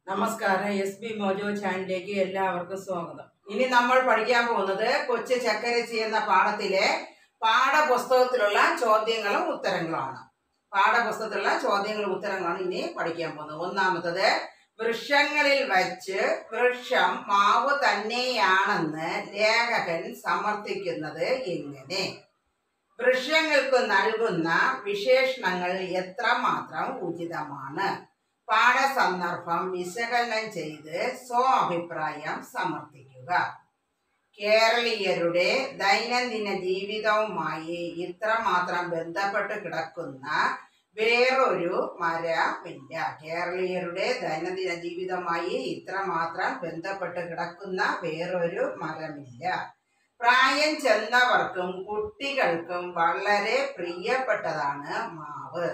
നമസ്കാരം S B mojo ചാനലിലേക്ക് എല്ലാവർക്കും സ്വാഗതം ഇനി നമ്മൾ പഠിക്കാൻ പോകുന്നത് കൊച്ചു ചക്കരച്ചി എന്ന പാഠത്തിലെ പാഠപുസ്തകത്തിലുള്ള ചോദ്യങ്ങളും ഉത്തരങ്ങളുമാണ് പാഠപുസ്തകത്തിലുള്ള ചോദ്യങ്ങളും ഉത്തരങ്ങളാണ് ഇനി പഠിക്കാൻ പോകുന്നത് ഒന്നാമത്തത് വൃക്ഷങ്ങളിൽ വച്ച് വൃക്ഷം മാവ് തന്നെയാണെന്ന് ലേഖകൻ സമർത്ഥിക്കുന്നത് എങ്ങനെ വൃക്ഷങ്ങൾക്ക് നൽകുന്ന വിശേഷണങ്ങൾ എത്രമാത്രം ഉചിതമാണ് പാഠസന്ദർഭം വിശകലനം ചെയ്ത് സ്വഅഭിപ്രായം സമർത്ഥിക്കുക കേരളീയരുടെ ദൈനംദിന ജീവിതവുമായി ഇത്രമാത്രം ബന്ധപ്പെട്ട് കിടക്കുന്ന വേറൊരു മരമില്ല കേരളീയരുടെ ദൈനംദിന ജീവിതമായി ഇത്രമാത്രം ബന്ധപ്പെട്ട് കിടക്കുന്ന വേറൊരു മരമില്ല പ്രായം ചെന്നവർക്കും കുട്ടികൾക്കും വളരെ പ്രിയപ്പെട്ടതാണ് മാവ്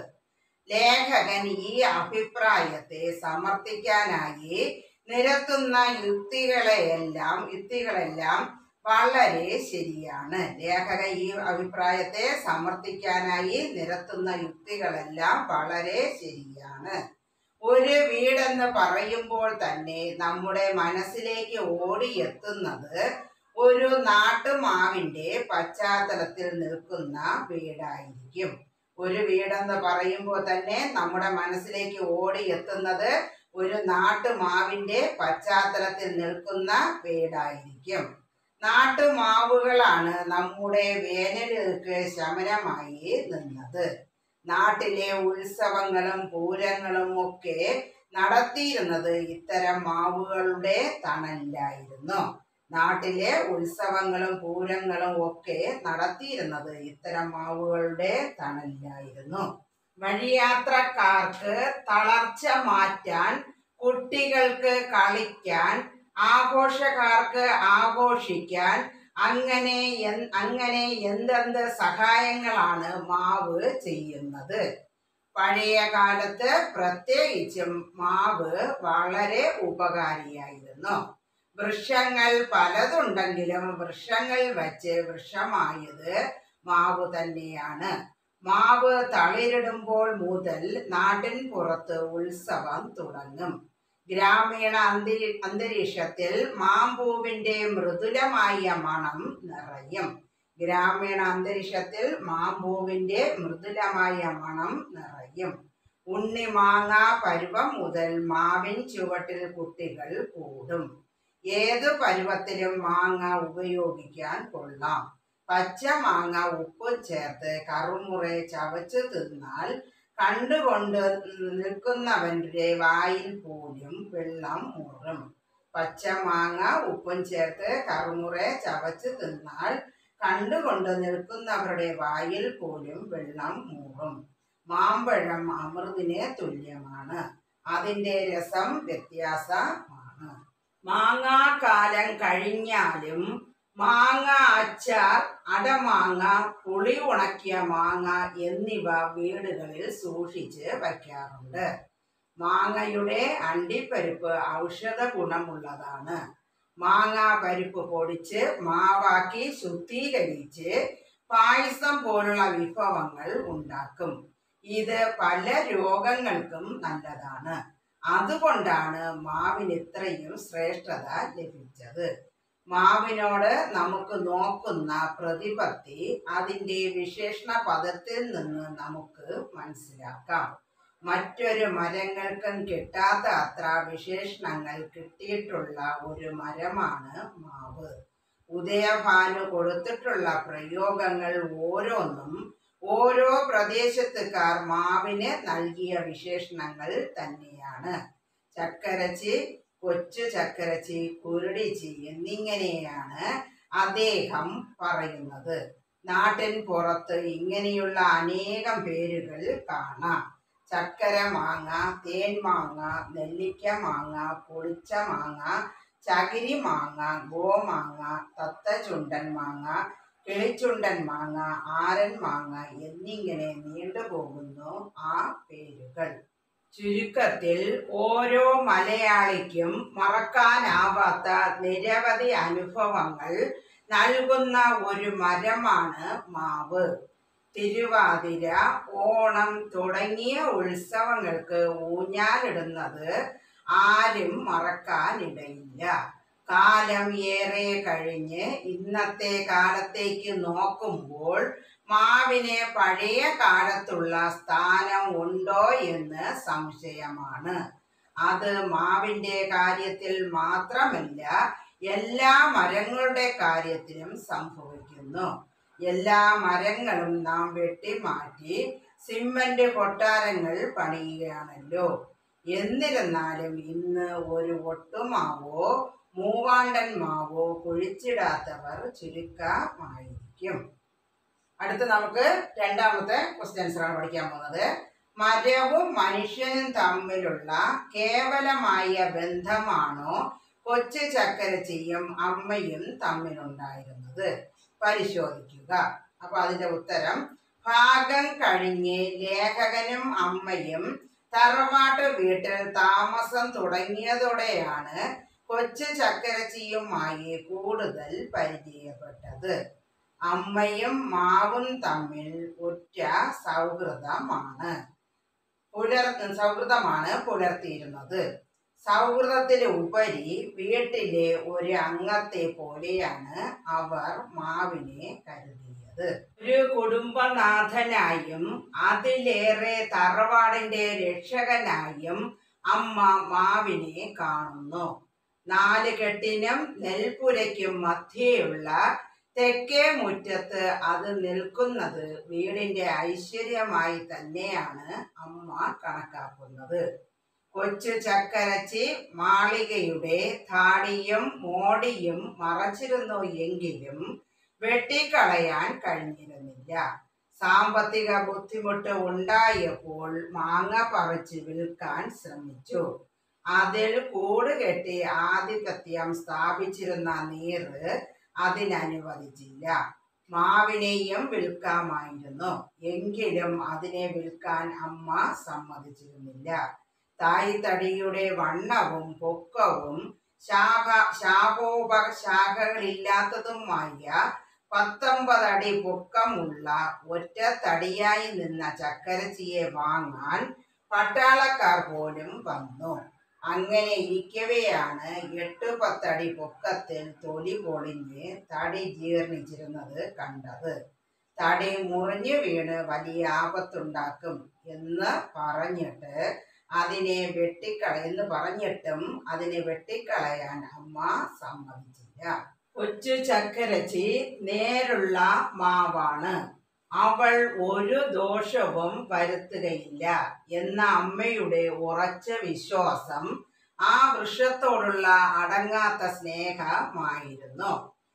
ലേഖകൻ ഈ അഭിപ്രായത്തെ സമർത്ഥിക്കാനായി നിരത്തുന്ന യുക്തികളെയെല്ലാം യുക്തികളെല്ലാം വളരെ ശരിയാണ് ലേഖകൻ ഈ അഭിപ്രായത്തെ സമർത്ഥിക്കാനായി നിരത്തുന്ന യുക്തികളെല്ലാം വളരെ ശരിയാണ് ഒരു വീടെന്ന് പറയുമ്പോൾ തന്നെ നമ്മുടെ മനസ്സിലേക്ക് ഓടിയെത്തുന്നത് ഒരു നാട്ടുമാവിന്റെ പശ്ചാത്തലത്തിൽ നിൽക്കുന്ന വീടായിരിക്കും ഒരു വീടെന്ന് പറയുമ്പോൾ തന്നെ നമ്മുടെ മനസ്സിലേക്ക് ഓടി എത്തുന്നത് ഒരു നാട്ടുമാവിന്റെ പശ്ചാത്തലത്തിൽ നിൽക്കുന്ന വീടായിരിക്കും നാട്ടുമാവുകളാണ് നമ്മുടെ വേനലുകൾക്ക് ശമനമായി നിന്നത് നാട്ടിലെ ഉത്സവങ്ങളും പൂരങ്ങളും ഒക്കെ നടത്തിയിരുന്നത് ഇത്തരം മാവുകളുടെ തണലിലായിരുന്നു നാട്ടിലെ ഉത്സവങ്ങളും പൂരങ്ങളും ഒക്കെ നടത്തിയിരുന്നത് ഇത്തരം മാവുകളുടെ തണലിലായിരുന്നു വഴിയാത്രക്കാർക്ക് തളർച്ച മാറ്റാൻ കുട്ടികൾക്ക് കളിക്കാൻ ആഘോഷക്കാർക്ക് ആഘോഷിക്കാൻ അങ്ങനെ എൻ- അങ്ങനെ എന്തെന്ത് സഹായങ്ങളാണ് മാവ് ചെയ്യുന്നത് പഴയ കാലത്ത് പ്രത്യേകിച്ചും മാവ് വളരെ ഉപകാരിയായിരുന്നു വൃക്ഷങ്ങൾ പലതുണ്ടെങ്കിലും വൃക്ഷങ്ങൾ വച്ച് വൃക്ഷമായത് മാവ് തന്നെയാണ് മാവ് തളിരിടുമ്പോൾ മുതൽ നാട്ടിൻ പുറത്ത് ഉത്സവം തുടങ്ങും ഗ്രാമീണ അന്തരി അന്തരീക്ഷത്തിൽ മാമ്പൂവിന്റെ മൃദുലമായ മണം നിറയും ഗ്രാമീണ അന്തരീക്ഷത്തിൽ മാമ്പൂവിന്റെ മൃദുലമായ മണം നിറയും ഉണ്ണിമാങ്ങ പരുവം മുതൽ മാവിൻ ചുവട്ടിൽ കുട്ടികൾ കൂടും ഏത് പരുവത്തിലും മാങ്ങ ഉപയോഗിക്കാൻ കൊള്ളാം പച്ച മാങ്ങ ഉപ്പ് ചേർത്ത് കറുമുറെ ചവച്ച് തിന്നാൽ കണ്ടുകൊണ്ട് നിൽക്കുന്നവന്റെ വായിൽ പോലും വെള്ളം മുറും പച്ച മാങ്ങ ഉപ്പും ചേർത്ത് കറുമുറെ ചവച്ച് തിന്നാൽ കണ്ടുകൊണ്ട് നിൽക്കുന്നവരുടെ വായിൽ പോലും വെള്ളം മൂറും മാമ്പഴം അമൃതിന് തുല്യമാണ് അതിന്റെ രസം വ്യത്യാസമാണ് മാങ്ങാക്കാലം കഴിഞ്ഞാലും മാങ്ങ അച്ചാർ അടമാങ്ങ പുളി ഉണക്കിയ മാങ്ങ എന്നിവ വീടുകളിൽ സൂക്ഷിച്ച് വയ്ക്കാറുണ്ട് മാങ്ങയുടെ അണ്ടിപ്പരിപ്പ് ഔഷധ ഗുണമുള്ളതാണ് മാങ്ങ പരിപ്പ് പൊടിച്ച് മാവാക്കി ശുദ്ധീകരിച്ച് പായസം പോലുള്ള വിഭവങ്ങൾ ഉണ്ടാക്കും ഇത് പല രോഗങ്ങൾക്കും നല്ലതാണ് അതുകൊണ്ടാണ് മാവിന് ഇത്രയും ശ്രേഷ്ഠത ലഭിച്ചത് മാവിനോട് നമുക്ക് നോക്കുന്ന പ്രതിപത്തി അതിൻ്റെ വിശേഷണ പദത്തിൽ നിന്ന് നമുക്ക് മനസ്സിലാക്കാം മറ്റൊരു മരങ്ങൾക്കും കിട്ടാത്ത അത്ര വിശേഷണങ്ങൾ കിട്ടിയിട്ടുള്ള ഒരു മരമാണ് മാവ് ഉദയഭാനു കൊടുത്തിട്ടുള്ള പ്രയോഗങ്ങൾ ഓരോന്നും ഓരോ പ്രദേശത്തുകാർ മാവിന് നൽകിയ വിശേഷണങ്ങൾ തന്നെയാണ് ചക്കരച്ചി കൊച്ചു ചക്കരച്ചി കുരുടിച്ചി എന്നിങ്ങനെയാണ് അദ്ദേഹം പറയുന്നത് നാട്ടിൻ പുറത്ത് ഇങ്ങനെയുള്ള അനേകം പേരുകൾ കാണാം ചക്കര മാങ്ങ തേൻ മാങ്ങ നെല്ലിക്ക മാങ്ങ പൊളിച്ച മാങ്ങ ചകിരി മാങ്ങ ഗോമാങ്ങ തത്തചുണ്ടൻ മാങ്ങ കിളിച്ചുണ്ടൻ മാങ്ങ ആരൻ മാങ്ങ എന്നിങ്ങനെ നീണ്ടുപോകുന്നു ആ പേരുകൾ ചുരുക്കത്തിൽ ഓരോ മലയാളിക്കും മറക്കാനാവാത്ത നിരവധി അനുഭവങ്ങൾ നൽകുന്ന ഒരു മരമാണ് മാവ് തിരുവാതിര ഓണം തുടങ്ങിയ ഉത്സവങ്ങൾക്ക് ഊഞ്ഞാലിടുന്നത് ആരും മറക്കാനിടയില്ല കാലം ഏറെ കഴിഞ്ഞ് ഇന്നത്തെ കാലത്തേക്ക് നോക്കുമ്പോൾ മാവിന് പഴയ കാലത്തുള്ള സ്ഥാനം ഉണ്ടോ എന്ന് സംശയമാണ് അത് മാവിന്റെ കാര്യത്തിൽ മാത്രമല്ല എല്ലാ മരങ്ങളുടെ കാര്യത്തിലും സംഭവിക്കുന്നു എല്ലാ മരങ്ങളും നാം വെട്ടിമാറ്റി സിമന്റ് കൊട്ടാരങ്ങൾ പണിയുകയാണല്ലോ എന്നിരുന്നാലും ഇന്ന് ഒരു ഒട്ടുമാവോ മൂവാണ്ടൻ മാവോ കുഴിച്ചിടാത്തവർ ചുരുക്കമായിരിക്കും അടുത്ത് നമുക്ക് രണ്ടാമത്തെ ക്വസ്റ്റ്യൻസ് ആണ് പഠിക്കാൻ പോകുന്നത് മരവും മനുഷ്യനും തമ്മിലുള്ള കേവലമായ ബന്ധമാണോ കൊച്ചു ചക്കരച്ചിയും അമ്മയും തമ്മിലുണ്ടായിരുന്നത് പരിശോധിക്കുക അപ്പൊ അതിന്റെ ഉത്തരം ഭാഗം കഴിഞ്ഞ് ലേഖകനും അമ്മയും തറവാട്ട് വീട്ടിൽ താമസം തുടങ്ങിയതോടെയാണ് കൊച്ചു ചക്കരച്ചിയുമായി കൂടുതൽ പരിചയപ്പെട്ടത് അമ്മയും മാവും തമ്മിൽ ഒറ്റ സൗഹൃദമാണ് പുലർ സൗഹൃദമാണ് പുലർത്തിയിരുന്നത് സൗഹൃദത്തിന് ഉപരി വീട്ടിലെ ഒരു അംഗത്തെ പോലെയാണ് അവർ മാവിനെ കരുതിയത് ഒരു കുടുംബനാഥനായും അതിലേറെ തറവാടിന്റെ രക്ഷകനായും അമ്മ മാവിനെ കാണുന്നു നാല് കെട്ടിനും നെൽപ്പുരയ്ക്കും മധ്യേയുള്ള തെക്കേ മുറ്റത്ത് അത് നിൽക്കുന്നത് വീടിന്റെ ഐശ്വര്യമായി തന്നെയാണ് അമ്മ കണക്കാക്കുന്നത് കൊച്ചു ചക്കരച്ചി മാളികയുടെ താടിയും മോടിയും മറച്ചിരുന്നു എങ്കിലും വെട്ടിക്കളയാൻ കഴിഞ്ഞിരുന്നില്ല സാമ്പത്തിക ബുദ്ധിമുട്ട് ഉണ്ടായപ്പോൾ മാങ്ങ പറിച്ച് വിൽക്കാൻ ശ്രമിച്ചു അതിൽ കൂട് കെട്ടി ആധിപത്യം സ്ഥാപിച്ചിരുന്ന നീറ് അതിനനുവദിച്ചില്ല മാവിനെയും വിൽക്കാമായിരുന്നു എങ്കിലും അതിനെ വിൽക്കാൻ അമ്മ സമ്മതിച്ചിരുന്നില്ല തായ്തടിയുടെ വണ്ണവും പൊക്കവും ശാഖ ശാഖോപ ശാഖകളില്ലാത്തതുമായ പത്തൊമ്പത് അടി പൊക്കമുള്ള ഒറ്റ തടിയായി നിന്ന ചക്കരച്ചിയെ വാങ്ങാൻ പട്ടാളക്കാർ പോലും വന്നു അങ്ങനെ ഇരിക്കവെയാണ് എട്ട് പത്തടി പൊക്കത്തിൽ തൊലി പൊളിഞ്ഞ് തടി ജീർണിച്ചിരുന്നത് കണ്ടത് തടി മുറിഞ്ഞു വീണ് വലിയ ആപത്തുണ്ടാക്കും എന്ന് പറഞ്ഞിട്ട് അതിനെ വെട്ടിക്കള എന്ന് പറഞ്ഞിട്ടും അതിനെ വെട്ടിക്കളയാൻ അമ്മ സമ്മതിച്ചില്ല കൊച്ചു ചക്കരച്ചി നേരുള്ള മാവാണ് അവൾ ഒരു ദോഷവും വരുത്തുകയില്ല എന്ന അമ്മയുടെ ഉറച്ച വിശ്വാസം ആ വൃക്ഷത്തോടുള്ള അടങ്ങാത്ത സ്നേഹമായിരുന്നു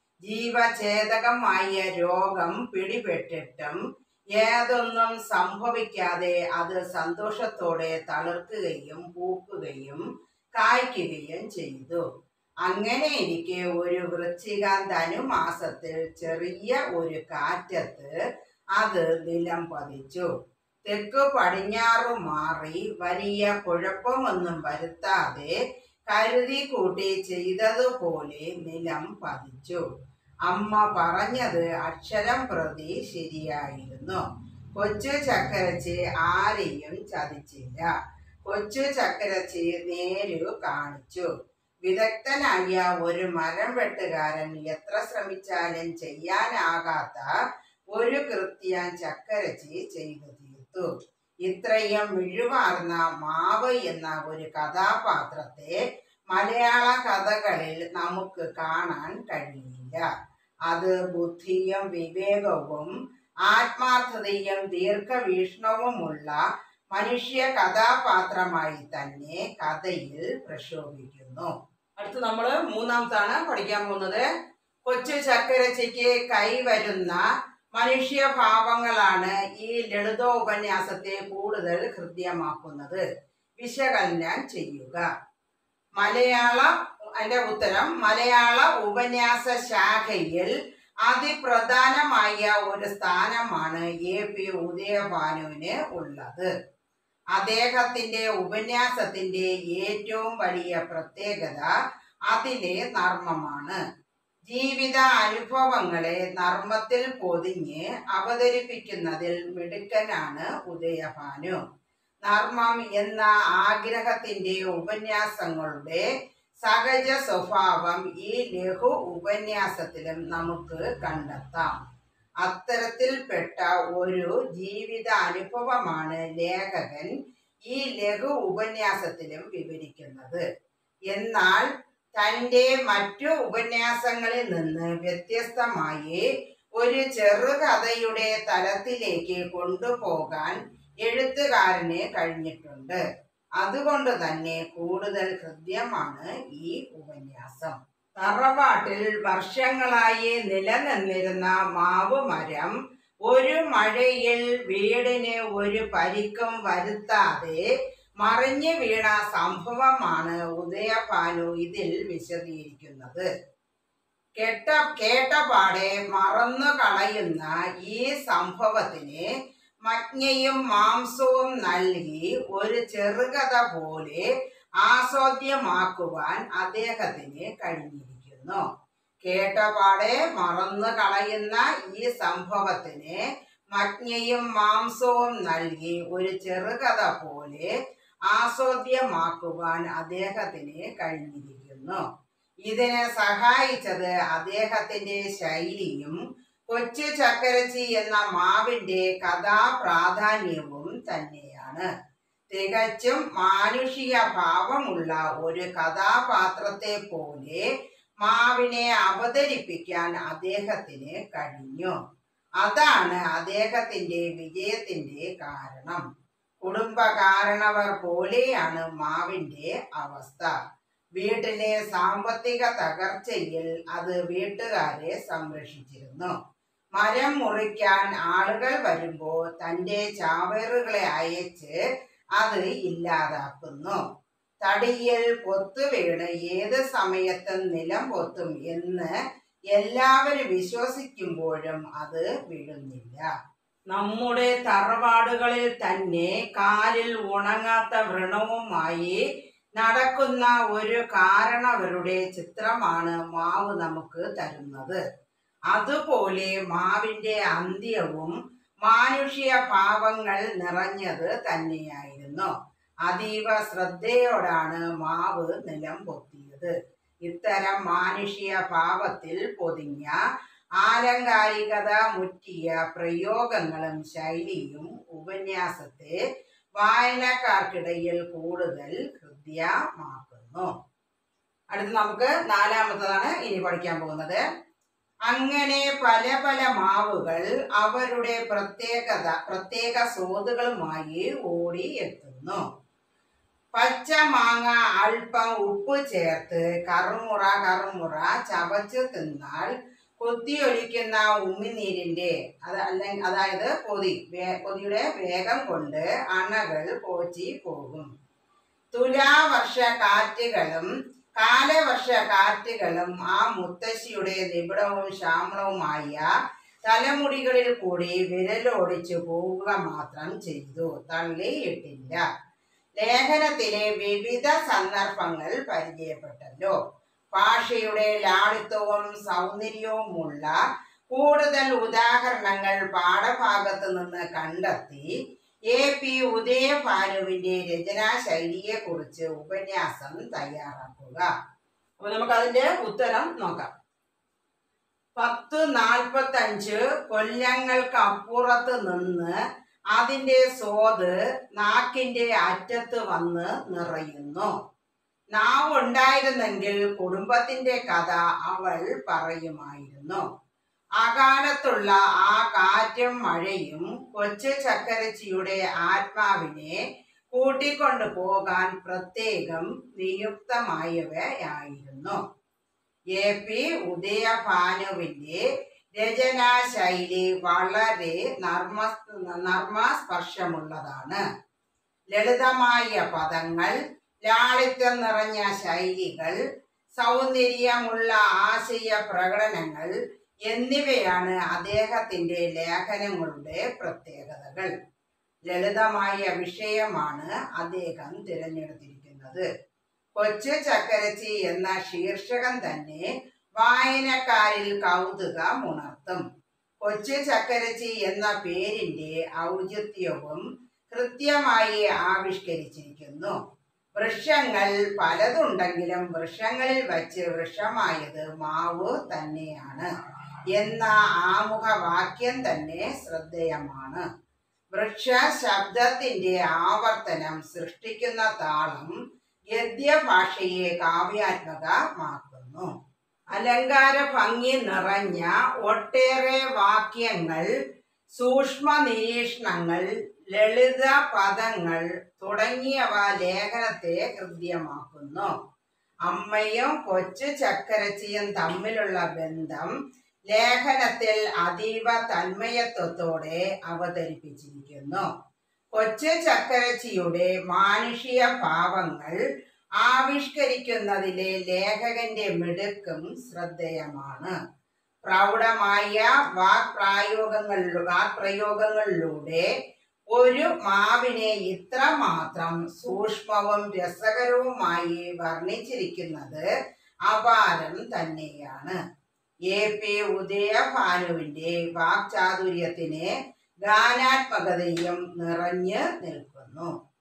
ജീവഛേദകമായ രോഗം പിടിപെട്ടിട്ടും ഏതൊന്നും സംഭവിക്കാതെ അത് സന്തോഷത്തോടെ തളിർക്കുകയും പൂക്കുകയും കായ്ക്കുകയും ചെയ്തു അങ്ങനെ ഇരിക്കെ ഒരു വൃശ്ചിക ധനുമാസത്തിൽ ചെറിയ ഒരു കാറ്റത്ത് അത് നിലം പതിച്ചു തെക്ക് പടിഞ്ഞാറു മാറി വലിയ കുഴപ്പമൊന്നും വരുത്താതെ കരുതി കൂട്ടി ചെയ്തതുപോലെ നിലം പതിച്ചു അമ്മ പറഞ്ഞത് അക്ഷരം പ്രതി ശരിയായിരുന്നു കൊച്ചു ചക്കരച്ചി ആരെയും ചതിച്ചില്ല കൊച്ചു ചക്കരച്ചി നേരു കാണിച്ചു വിദഗ്ധനായ ഒരു മരം വെട്ടുകാരൻ എത്ര ശ്രമിച്ചാലും ചെയ്യാനാകാത്ത ഒരു കൃത്യം ചക്കരച്ചി ചെയ്തു തീർത്തു ഇത്രയും മിഴിവാർന്ന മാവ് എന്ന ഒരു കഥാപാത്രത്തെ മലയാള കഥകളിൽ നമുക്ക് കാണാൻ കഴിയില്ല അത് ബുദ്ധിയും വിവേകവും ആത്മാർത്ഥതയും ദീർഘവീക്ഷണവുമുള്ള മനുഷ്യ കഥാപാത്രമായി തന്നെ കഥയിൽ പ്രക്ഷോഭിക്കുന്നു അടുത്ത് നമ്മൾ മൂന്നാമത്താണ് പഠിക്കാൻ പോകുന്നത് കൊച്ചു ചക്കരച്ചയ്ക്ക് കൈവരുന്ന മനുഷ്യഭാവങ്ങളാണ് ഈ ലളിതോപന്യാസത്തെ കൂടുതൽ ഹൃദ്യമാക്കുന്നത് വിശകലനം ചെയ്യുക മലയാള അതിന്റെ ഉത്തരം മലയാള ഉപന്യാസ ശാഖയിൽ അതിപ്രധാനമായ ഒരു സ്ഥാനമാണ് എ പി ഉദയഭാനുവിന് ഉള്ളത് അദ്ദേഹത്തിന്റെ ഉപന്യാസത്തിന്റെ ഏറ്റവും വലിയ പ്രത്യേകത അതിലെ നർമ്മമാണ് ജീവിത അനുഭവങ്ങളെ നർമ്മത്തിൽ പൊതിഞ്ഞ് അവതരിപ്പിക്കുന്നതിൽ മിടുക്കനാണ് ഉദയഭാനു നർമ്മം എന്ന ആഗ്രഹത്തിന്റെ ഉപന്യാസങ്ങളുടെ സഹജ സ്വഭാവം ഈ ലഘു ഉപന്യാസത്തിലും നമുക്ക് കണ്ടെത്താം അത്തരത്തിൽപ്പെട്ട ഒരു ജീവിത അനുഭവമാണ് ലേഖകൻ ഈ ലഘു ഉപന്യാസത്തിലും വിവരിക്കുന്നത് എന്നാൽ തന്റെ മറ്റു ഉപന്യാസങ്ങളിൽ നിന്ന് വ്യത്യസ്തമായി ഒരു ചെറുകഥയുടെ തലത്തിലേക്ക് കൊണ്ടുപോകാൻ എഴുത്തുകാരന് കഴിഞ്ഞിട്ടുണ്ട് അതുകൊണ്ട് തന്നെ കൂടുതൽ ഹൃദ്യമാണ് ഈ ഉപന്യാസം തറവാട്ടിൽ വർഷങ്ങളായി നിലനിന്നിരുന്ന മാവ് മരം ഒരു മഴയിൽ വീടിന് ഒരു പരിക്കും വരുത്താതെ മറിഞ്ഞു വീണ സംഭവമാണ് ഉദയഭാനു ഇതിൽ വിശദീകരിക്കുന്നത് കേട്ട കേട്ടപാടെ മറന്നു കളയുന്ന ഈ സംഭവത്തിന് മജ്ഞയും മാംസവും നൽകി ഒരു ചെറുകഥ പോലെ ആസ്വാദ്യമാക്കുവാൻ അദ്ദേഹത്തിന് കഴിഞ്ഞിരിക്കുന്നു കേട്ടപാടെ മറന്നു കളയുന്ന ഈ സംഭവത്തിന് മജ്ഞയും മാംസവും നൽകി ഒരു ചെറുകഥ പോലെ ആസ്വാദ്യമാക്കുവാൻ അദ്ദേഹത്തിന് കഴിഞ്ഞിരിക്കുന്നു ഇതിനെ സഹായിച്ചത് അദ്ദേഹത്തിന്റെ ശൈലിയും കൊച്ചു ചക്കരച്ചി എന്ന മാവിന്റെ കഥാപ്രാധാന്യവും തന്നെയാണ് തികച്ചും മാനുഷിക ഭാവമുള്ള ഒരു കഥാപാത്രത്തെ പോലെ മാവിനെ അവതരിപ്പിക്കാൻ അദ്ദേഹത്തിന് കഴിഞ്ഞു അതാണ് അദ്ദേഹത്തിന്റെ വിജയത്തിന്റെ കാരണം കുടുംബകാരണവർ പോലെയാണ് മാവിന്റെ അവസ്ഥ വീട്ടിലെ സാമ്പത്തിക തകർച്ചയിൽ അത് വീട്ടുകാരെ സംരക്ഷിച്ചിരുന്നു മരം മുറിക്കാൻ ആളുകൾ വരുമ്പോൾ തന്റെ ചാവേറുകളെ അയച്ച് അത് ഇല്ലാതാക്കുന്നു തടിയിൽ പൊത്തു വീണ് ഏത് സമയത്തും നിലം പൊത്തും എന്ന് എല്ലാവരും വിശ്വസിക്കുമ്പോഴും അത് വീഴുന്നില്ല നമ്മുടെ തറവാടുകളിൽ തന്നെ കാലിൽ ഉണങ്ങാത്ത വ്രണവുമായി നടക്കുന്ന ഒരു കാരണവരുടെ ചിത്രമാണ് മാവ് നമുക്ക് തരുന്നത് അതുപോലെ മാവിന്റെ അന്ത്യവും മാനുഷിക ഭാവങ്ങൾ നിറഞ്ഞത് തന്നെയായിരുന്നു അതീവ ശ്രദ്ധയോടാണ് മാവ് നിലം പൊത്തിയത് ഇത്തരം മാനുഷിക ഭാവത്തിൽ പൊതിഞ്ഞ ആലങ്കാരികത മുറ്റിയ പ്രയോഗങ്ങളും ശൈലിയും ഉപന്യാസത്തെ വായനക്കാർക്കിടയിൽ കൂടുതൽ ഹൃദ്യമാക്കുന്നു അടുത്ത് നമുക്ക് നാലാമത്തതാണ് ഇനി പഠിക്കാൻ പോകുന്നത് അങ്ങനെ പല പല മാവുകൾ അവരുടെ പ്രത്യേകത പ്രത്യേക സ്രോതുകളുമായി ഓടി എത്തുന്നു പച്ച മാങ്ങ അല്പം ഉപ്പ് ചേർത്ത് കറുമുറ കറുമുറ ചവച്ച് തിന്നാൽ കൊത്തിയൊലിക്കുന്ന ഉമിനീരിന്റെ അത് അല്ലെങ്കിൽ അതായത് കൊതി വേ- കൊതിയുടെ വേഗം കൊണ്ട് അണകൾ പോച്ചി പോകും തുലാവർഷ കാറ്റുകളും കാലവർഷ കാറ്റുകളും ആ മുത്തശ്ശിയുടെ നിബിഡവും ശ്യാമളവുമായ തലമുടികളിൽ കൂടി വിരലോടിച്ചു പോവുക മാത്രം ചെയ്തു തള്ളിയിട്ടില്ല ലേഖനത്തിലെ വിവിധ സന്ദർഭങ്ങൾ പരിചയപ്പെട്ടല്ലോ ഭാഷയുടെ ലാളിത്യവും സൗന്ദര്യവുമുള്ള കൂടുതൽ ഉദാഹരണങ്ങൾ പാഠഭാഗത്ത് നിന്ന് കണ്ടെത്തി എ പി ഉദയഭാനുവിന്റെ രചനാ ശൈലിയെ കുറിച്ച് ഉപന്യാസം തയ്യാറാക്കുക അപ്പൊ നമുക്ക് അതിന്റെ ഉത്തരം നോക്കാം പത്ത് നാൽപ്പത്തഞ്ച് കൊല്ലങ്ങൾക്ക് അപ്പുറത്ത് നിന്ന് അതിന്റെ സ്വാദ് നാക്കിന്റെ അറ്റത്ത് വന്ന് നിറയുന്നു നാവ് ഉണ്ടായിരുന്നെങ്കിൽ കുടുംബത്തിന്റെ കഥ അവൾ പറയുമായിരുന്നു അകാലത്തുള്ള ആ കാറ്റും മഴയും കൊച്ചു ചക്കരച്ചിയുടെ ആത്മാവിനെ കൂട്ടിക്കൊണ്ടു പോകാൻ പ്രത്യേകം നിയുക്തമായവയായിരുന്നു എ പി ഉദയഭാനുവിന്റെ രചനാ ശൈലി വളരെ നർമ്മ നർമ്മസ്പർശമുള്ളതാണ് ലളിതമായ പദങ്ങൾ ലാളിത്യം നിറഞ്ഞ ശൈലികൾ സൗന്ദര്യമുള്ള ആശയ പ്രകടനങ്ങൾ എന്നിവയാണ് അദ്ദേഹത്തിന്റെ ലേഖനങ്ങളുടെ പ്രത്യേകതകൾ ലളിതമായ വിഷയമാണ് അദ്ദേഹം തിരഞ്ഞെടുത്തിരിക്കുന്നത് കൊച്ചു ചക്കരച്ചി എന്ന ശീർഷകം തന്നെ വായനക്കാരിൽ കൗതുകമുണർത്തും കൊച്ചു ചക്കരച്ചി എന്ന പേരിന്റെ ഔചിത്യവും കൃത്യമായി ആവിഷ്കരിച്ചിരിക്കുന്നു വൃക്ഷങ്ങൾ പലതുണ്ടെങ്കിലും വൃക്ഷങ്ങളിൽ വച്ച് വൃക്ഷമായത് മാവ് തന്നെയാണ് എന്ന ആമുഖവാക്യം തന്നെ ശ്രദ്ധേയമാണ് വൃക്ഷ ശബ്ദത്തിന്റെ ആവർത്തനം സൃഷ്ടിക്കുന്ന താളം ഗദ്യഭാഷയെ കാവ്യാത്മകമാക്കുന്നു അലങ്കാര ഭംഗി നിറഞ്ഞ ഒട്ടേറെ വാക്യങ്ങൾ സൂക്ഷ്മ നിരീക്ഷണങ്ങൾ ലളിത പദങ്ങൾ തുടങ്ങിയവ ലേഖനത്തെ ഹൃദ്യമാക്കുന്നു അമ്മയും കൊച്ചു ചക്കരച്ചിയും തമ്മിലുള്ള ബന്ധം ലേഖനത്തിൽ അതീവ തന്മയത്വത്തോടെ അവതരിപ്പിച്ചിരിക്കുന്നു കൊച്ചു ചക്കരച്ചിയുടെ മാനുഷിക ഭാവങ്ങൾ ആവിഷ്കരിക്കുന്നതിലെ ലേഖകന്റെ മിടുക്കും ശ്രദ്ധേയമാണ് പ്രൗഢമായ വാക്പ്രായോഗങ്ങൾ വാക്പ്രയോഗങ്ങളിലൂടെ ഒരു മാവിനെ ഇത്രമാത്രം സൂക്ഷ്മവും രസകരവുമായി വർണ്ണിച്ചിരിക്കുന്നത് അപാരം തന്നെയാണ് എ പി ഉദയഭാനുവിന്റെ വാക്ചാതുര്യത്തിന് ഗാനാത്മകതയും നിറഞ്ഞു നിൽക്കുന്നു